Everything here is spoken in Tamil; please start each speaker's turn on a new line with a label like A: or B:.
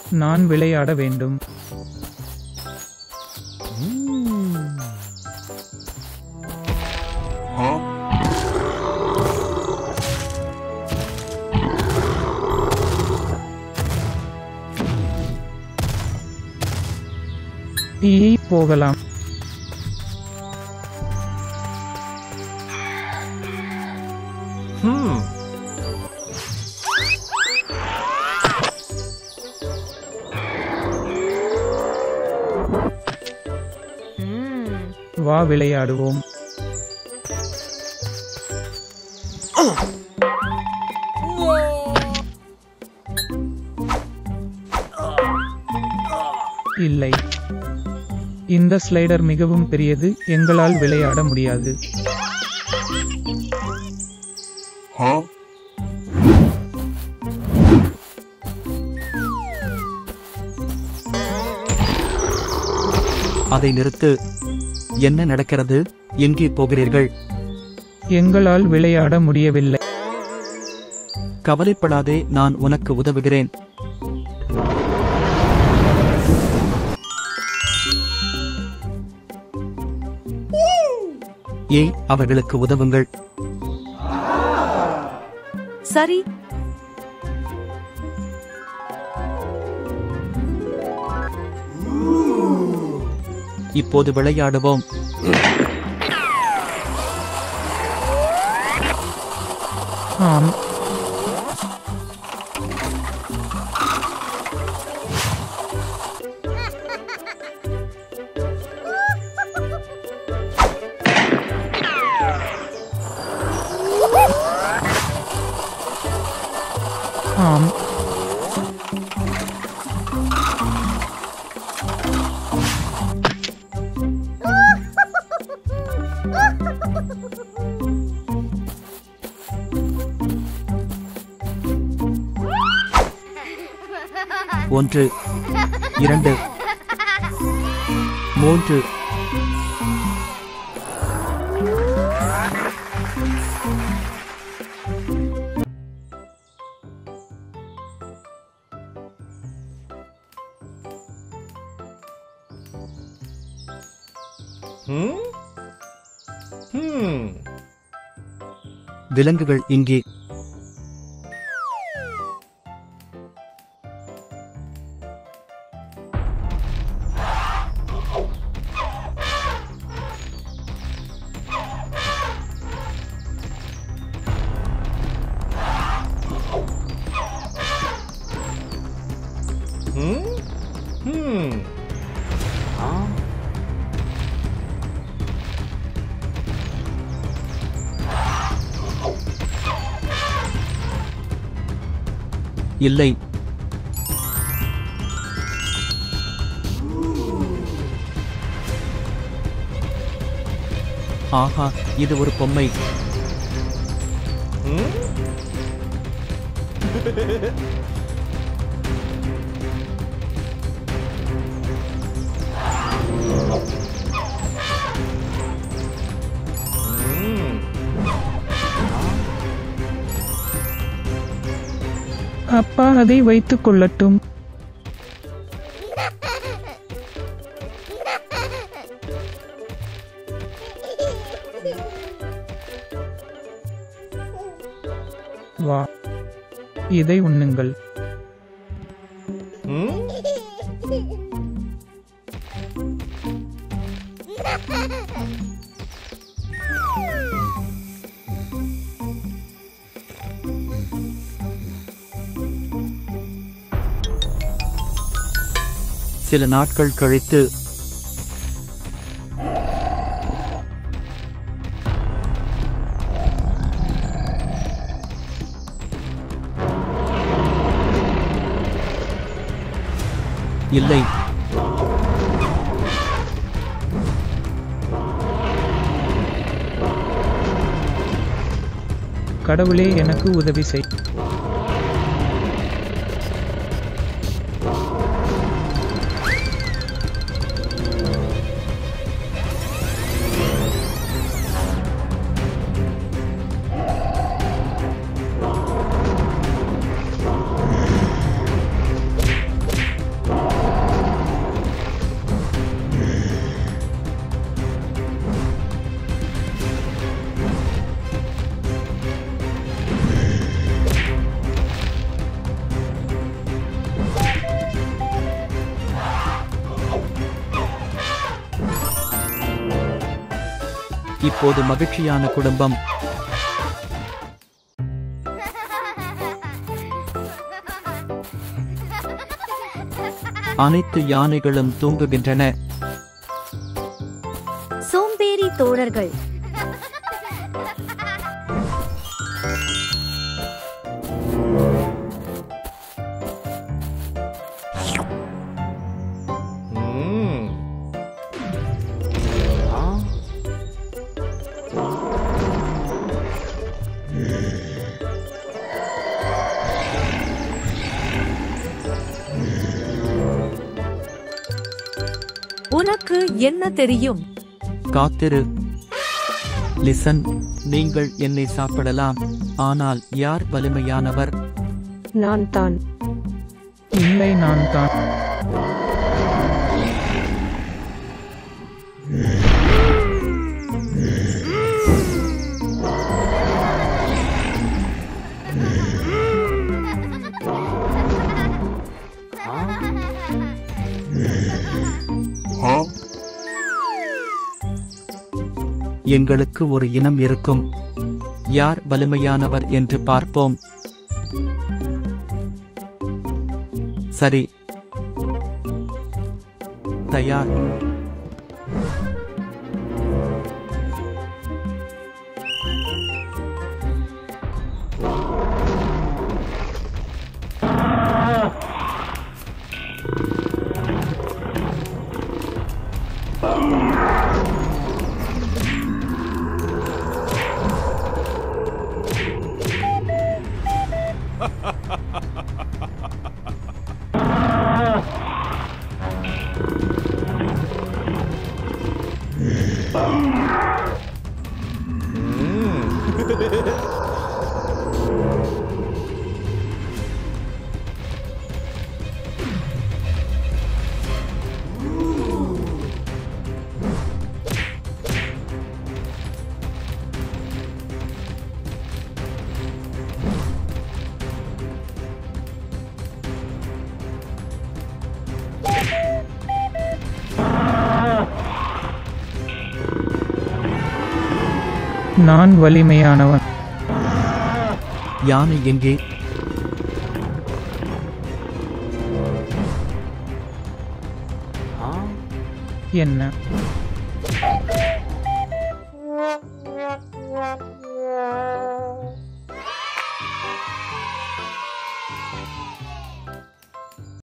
A: நான் விளையாட வேண்டும் ஈ போகலாம்
B: Hmm.
A: வா விளையாடுவோம் இல்லை இந்த ஸ்லைடர் மிகவும் பெரியது எங்களால் விளையாட முடியாது
C: அதை நிறுத்து என்ன நடக்கிறது எங்கே போகிறீர்கள்
A: எங்களால் விளையாட முடியவில்லை
C: கவலைப்படாதே நான் உனக்கு உதவுகிறேன் ஏய் அவர்களுக்கு உதவுங்கள்
D: சரி
C: இப்போது விளையாடுவோம்
A: ஆம் ஆம்
C: ஒன்று இரண்டு மூன்று
B: Hmm? Hmm.
C: விலங்குகள் இங்கே
B: Hmm? Hmm.
C: இல்லை ஆஹா இது ஒரு பொம்மை
B: Hmm? Hmm.
A: அப்பா அதை வைத்துக் கொள்ளட்டும் வா இதை உண்ணுங்கள்
B: Hmm?
C: சில நாட்கள் கழித்து இல்லை
A: கடவுளே எனக்கு உதவி செய்
C: இப்போது மகிழ்ச்சியான குடும்பம் அனைத்து யானைகளும் தூங்குகின்றன
D: சோம்பேறி தோழர்கள்
B: ம். ஆ
E: உனக்கு என்ன தெரியும்
C: காத்திரு லிசன் நீங்கள் என்னை சாப்பிடலாம் ஆனால் யார் வலிமையானவர்
E: நான் தான்
A: இல்லை நான் தான்
C: எங்களுக்கு ஒரு இனம் இருக்கும் யார் வலிமையானவர் என்று பார்ப்போம் சரி தயார்
A: நான் வலிமையானவன்
C: யானை எங்கே
B: ஆ
A: என்ன